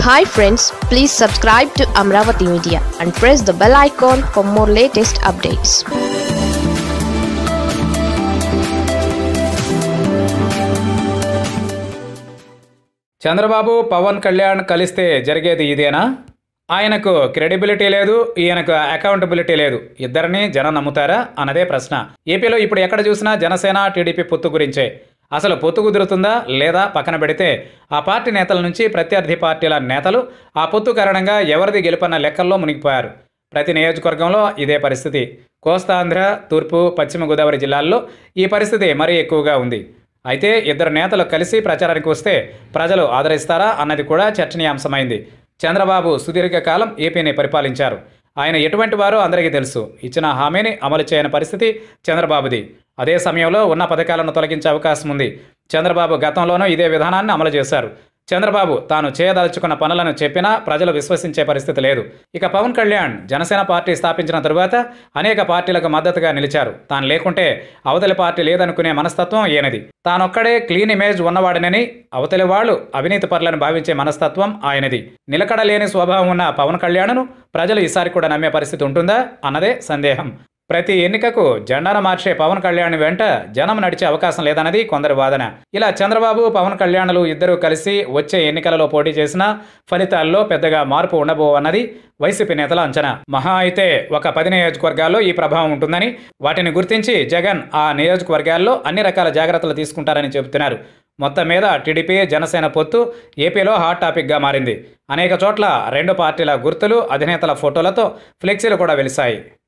hi friends please subscribe to Amaravati media and press the bell icon for more latest updates Chandrababu Pawan Kalyan కలిస్తే జరిగేది ఇదేనా ఆయనకు credibility లేదు ఈయనకు అకౌంటబిలిటీ లేదు ఇద్దరిని జనం నమ్ముతారా అన్నదే ప్రశ్న ఏపీలో ఇప్పుడు ఎక్కడ చూసినా జనసేన టీడీపీ పొత్తు గురించే అసలు పొత్తు కుదురుతుందా లేదా పక్కన పెడితే ఆ పార్టీ నేతల నుంచి ప్రత్యర్థి పార్టీల నేతలు ఆ పొత్తు కారణంగా ఎవరిది గెలుపన్న లెక్కల్లో మునిగిపోయారు ప్రతి నియోజకవర్గంలో ఇదే పరిస్థితి కోస్తాంధ్ర తూర్పు పశ్చిమ గోదావరి జిల్లాల్లో ఈ పరిస్థితి మరీ ఎక్కువగా ఉంది అయితే ఇద్దరు నేతలు కలిసి ప్రచారానికి వస్తే ప్రజలు ఆదరిస్తారా అన్నది కూడా చర్చనీయాంశమైంది చంద్రబాబు సుదీర్ఘకాలం ఏపీని పరిపాలించారు ఆయన ఎటువంటి వారో అందరికీ తెలుసు ఇచ్చిన హామీని అమలు చేయని పరిస్థితి చంద్రబాబుది అదే సమయంలో ఉన్న పథకాలను తొలగించే అవకాశం ఉంది చంద్రబాబు గతంలోనూ ఇదే విధానాన్ని అమలు చేశారు చంద్రబాబు తాను చేయదలుచుకున్న పనులను చెప్పినా ప్రజలు విశ్వసించే పరిస్థితి లేదు ఇక పవన్ కళ్యాణ్ జనసేన పార్టీ స్థాపించిన తరువాత అనేక పార్టీలకు మద్దతుగా నిలిచారు తాను లేకుంటే అవతలి పార్టీ లేదనుకునే మనస్తత్వం ఈయనది తానొక్కడే క్లీన్ ఇమేజ్ ఉన్నవాడినని అవతలి వాళ్ళు అవినీతి పరులను భావించే మనస్తత్వం ఆయనది నిలకడలేని స్వభావం ఉన్న పవన్ కళ్యాణ్ను ప్రజలు ఈసారి కూడా నమ్మే పరిస్థితి ఉంటుందా అన్నదే సందేహం ప్రతి ఎన్నికకు జెండాను మార్చే పవన్ కళ్యాణ్ వెంట జనం నడిచే అవకాశం లేదన్నది కొందరి వాదన ఇలా చంద్రబాబు పవన్ కళ్యాణ్లు ఇద్దరూ కలిసి వచ్చే ఎన్నికలలో పోటీ చేసినా ఫలితాల్లో పెద్దగా మార్పు ఉండబోవన్నది వైసీపీ నేతల అంచనా మహా అయితే ఒక పది నియోజకవర్గాల్లో ఈ ప్రభావం ఉంటుందని వాటిని గుర్తించి జగన్ ఆ నియోజకవర్గాల్లో అన్ని రకాల జాగ్రత్తలు తీసుకుంటారని చెబుతున్నారు మొత్తం మీద టీడీపీ జనసేన పొత్తు ఏపీలో హాట్ టాపిక్గా మారింది అనేక చోట్ల రెండు పార్టీల గుర్తులు అధినేతల ఫోటోలతో ఫ్లెక్సీలు కూడా వెలిశాయి